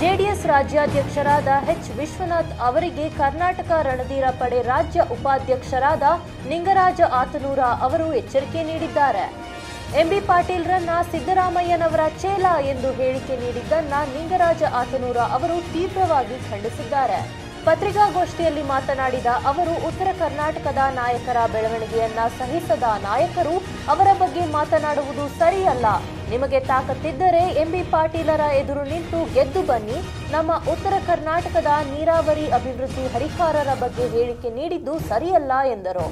JDS ರಾಜ್ಯಾಧ್ಯಕ್ಷರಾದ H Vishwanath ಅವರಿಗೆ ಕರ್ನಾಟಕ ರಣಧೀರ ಪಡೆ ರಾಜ್ಯ ಉಪಾಧ್ಯಕ್ಷರಾದ ನಿಂಗರಾಜ ಆತನೂರ ಅವರು ಎಚ್ಚರಿಕೆ ನೀಡಿದ್ದಾರೆ ಎಂಬಿ ಪಾಟೀಲ್ರನ್ನ ಸಿದ್ದರಾಮಯ್ಯನವರ ಚೇಲ ಎಂದು ಹೇಳಿಕೆ ನೀಡಿದ್ದನ್ನ ನಿಂಗರಾಜ ಆತನೂರ ಅವರು ತೀವ್ರವಾಗಿ ಖಂಡಿಸಿದ್ದಾರೆ ಪತ್ರಿಕಾಗೋಷ್ಠಿಯಲ್ಲಿ ಮಾತನಾಡಿದ ಅವರು ಉತ್ತರ ಕರ್ನಾಟಕದ ನಾಯಕರ ಬೆಳವಣಿಗೆಯನ್ನ ಸಹಿಸದ ನಾಯಕರು ಅವರ ಬಗ್ಗೆ ಮಾತನಾಡುವುದು ಸರಿಯಲ್ಲ ನಿಮಗೆ ತಾಕತ್ತಿದ್ದರೆ ಎಂಬಿ ಪಾಟೀಲರ ಎದುರು ನಿಂತು ಗೆದ್ದು ಬನ್ನಿ ನಮ್ಮ ಉತ್ತರ ಕರ್ನಾಟಕದ ನೀರಾವರಿ ಅಭಿವೃದ್ಧಿ ಹರಿಕಾರರ ಬಗ್ಗೆ ಹೇಳಿಕೆ ನೀಡಿದ್ದು ಸರಿಯಲ್ಲ ಎಂದರು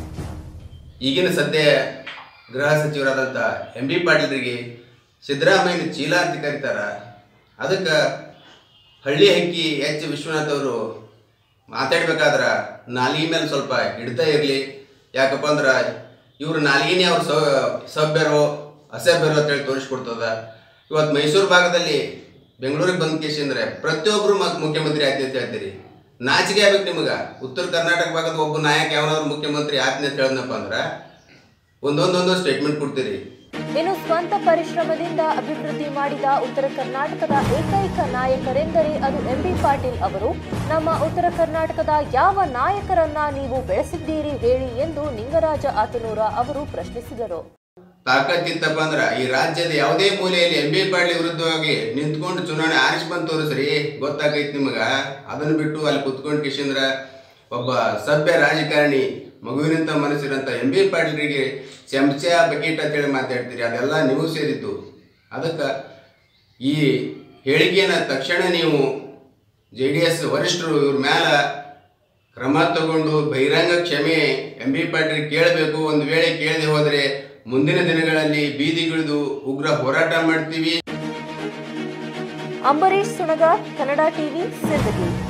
ಈಗಿನ ಸದ್ಯ ಗೃಹ ಸಚಿವರಾದಂಥ ಎಂ ಬಿ ಪಾಟೀಲ್ರಿಗೆ ಸಿದ್ದರಾಮಯ್ಯನ ಚೀಲ ಅಂತ ಕರೀತಾರ ಅದಕ್ಕೆ ಹಳ್ಳಿ ಹಕ್ಕಿ ಎಚ್ ವಿಶ್ವನಾಥ್ ಅವರು ಮಾತಾಡ್ಬೇಕಾದ್ರೆ ನಾಲಿಗೆ ಮೇಲೆ ಸ್ವಲ್ಪ ಹಿಡ್ತಾ ಇರಲಿ ಯಾಕಪ್ಪ ಅಂದ್ರೆ ಇವ್ರ ನಾಲಿಗೆನೇ ಅವ್ರು ಸ ಸಭ್ಯರು ಅಸಭ್ಯರು ಅಂತೇಳಿ ತೋರಿಸ್ಕೊಡ್ತದ ಇವತ್ತು ಮೈಸೂರು ಭಾಗದಲ್ಲಿ ಬೆಂಗಳೂರಿಗೆ ಬಂದ ಕೇಸಿ ಅಂದರೆ ಪ್ರತಿಯೊಬ್ಬರು ಮ- ಮುಖ್ಯಮಂತ್ರಿ ಆಯ್ತು ಅಂತ ಹೇಳ್ತೀರಿ ನಾಚಿಕೆ ಆಗ್ಬೇಕು ನಿಮಗೆ ಉತ್ತರ ಕರ್ನಾಟಕ ಭಾಗದ ಒಬ್ಬ ನಾಯಕ ಯಾವನಾದ್ರು ಮುಖ್ಯಮಂತ್ರಿ ಆತ್ನ ಅಂತ ಹೇಳಿದ್ನಪ್ಪ ಅಂದ್ರೆ ಒಂದೊಂದೊಂದು ಸ್ಟೇಟ್ಮೆಂಟ್ ಕೊಡ್ತೀರಿ ಇನ್ನು ಸ್ವಂತ ಪರಿಶ್ರಮದಿಂದ ಅಭಿವೃದ್ಧಿ ಮಾಡಿದ ಉತ್ತರ ಕರ್ನಾಟಕದ ಏಕೈಕ ನಾಯಕರೆಂದರೆ ಅದು ಎಂಬಿ ಪಾಟೀಲ್ ಅವರು ನಮ್ಮ ಉತ್ತರ ಕರ್ನಾಟಕದ ಯಾವ ನಾಯಕರನ್ನ ನೀವು ಬೆಳೆಸಿದ್ದೀರಿ ಹೇಳಿ ಎಂದು ನಿಂಗರಾಜ ಆತನೂರ ಅವರು ಪ್ರಶ್ನಿಸಿದರು ತಾಕತ್ತಿತ್ತಪ್ಪ ಅಂದ್ರೆ ಈ ರಾಜ್ಯದ ಯಾವುದೇ ಮೂಲೆಯಲ್ಲಿ ಎಂ ಬಿ ಪಾಟೀಲ್ ವಿರುದ್ಧವಾಗಿ ನಿಂತ್ಕೊಂಡು ಚುನಾವಣೆ ಆರಿಸಿ ಬಂದು ತೋರಿಸ್ರಿ ಗೊತ್ತಾಗೈತಿ ನಿಮಗೆ ಅದನ್ನು ಬಿಟ್ಟು ಅಲ್ಲಿ ಕುತ್ಕೊಂಡು ಕಿಶಂದ್ರ ಒಬ್ಬ ಸಭ್ಯ ರಾಜಕಾರಣಿ ಮಗುವಿನಂತ ಮನಸ್ಸಿರಂತ ಎಂ ಬಿ ಪಾಟೀಲ್ರಿಗೆ ಚಮಚ ಬಕೀಟ್ ಅಂತೇಳಿ ಮಾತಾಡ್ತೀರಿ ಅದೆಲ್ಲ ನೀವು ಸೇರಿದ್ದು ಅದಕ್ಕೆ ಈ ಹೇಳಿಕೆಯನ್ನು ತಕ್ಷಣ ನೀವು ಜೆ ಡಿ ಎಸ್ ವರಿಷ್ಠರು ಇವ್ರ ಮ್ಯಾಲ ಕ್ರಮ ತಗೊಂಡು ಬಹಿರಂಗ ಕ್ಷಮೆ ಎಂ ಬಿ ಪಾಟೀಲ್ ಕೇಳಬೇಕು ಒಂದು ವೇಳೆ ಕೇಳದೆ ಹೋದರೆ ಮುಂದಿನ ದಿನಗಳಲ್ಲಿ ಬೀದಿಗಿಳಿದು ಉಗ್ರ ಹೋರಾಟ ಮಾಡ್ತೀವಿ ಅಂಬರೀಶ್ ಸುಣಗಾರ್ ಕನ್ನಡ ಟಿವಿ ಸಿಂದಗಿ